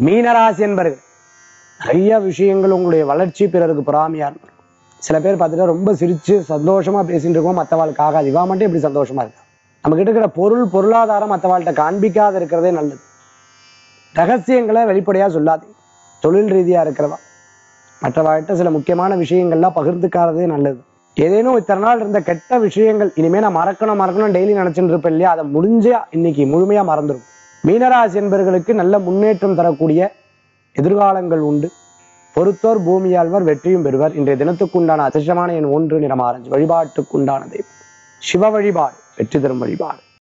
மீனராசி என்பர்கள் நிறைய விஷயங்கள் உங்களுடைய வளர்ச்சி பிறருக்கு பொறாமையா இருக்கும் சில பேர் பார்த்துட்டா ரொம்ப சிரிச்சு சந்தோஷமா பேசிட்டு இருக்கோம் மற்றவாளுக்கு ஆகாது இவா மட்டும் இப்படி சந்தோஷமா இருக்கா நம்ம கிட்ட இருக்கிற பொருள் பொருளாதாரம் மற்றவாள்கிட்ட காண்பிக்காத இருக்கிறதே நல்லது ரகசியங்களை வெளிப்படையா சொல்லாதே தொழில் ரீதியா இருக்கிறவா மற்றவாழ்கிட்ட சில முக்கியமான விஷயங்கள்லாம் பகிர்ந்துக்காததே நல்லது ஏதேனும் இத்தனை நாள் இருந்த கெட்ட விஷயங்கள் இனிமே நான் மறக்கணும் மறக்கணும் டெய்லி நினைச்சுட்டு இருப்பேன் இல்லையா அதை முடிஞ்சா இன்னைக்கு முழுமையா மறந்துடும் மீனராசி என்பவர்களுக்கு நல்ல முன்னேற்றம் தரக்கூடிய எதிர்காலங்கள் உண்டு பொறுத்தோர் பூமியாழ்வர் வெற்றியும் பெறுவர் இன்றைய தினத்துக்குண்டான அதிர்ஷ்டமான என் ஒன்று நிறம் ஆரஞ்சு வழிபாட்டுக்குண்டான தெய்வம் சிவ வழிபாடு வெற்றி தரும் வழிபாடு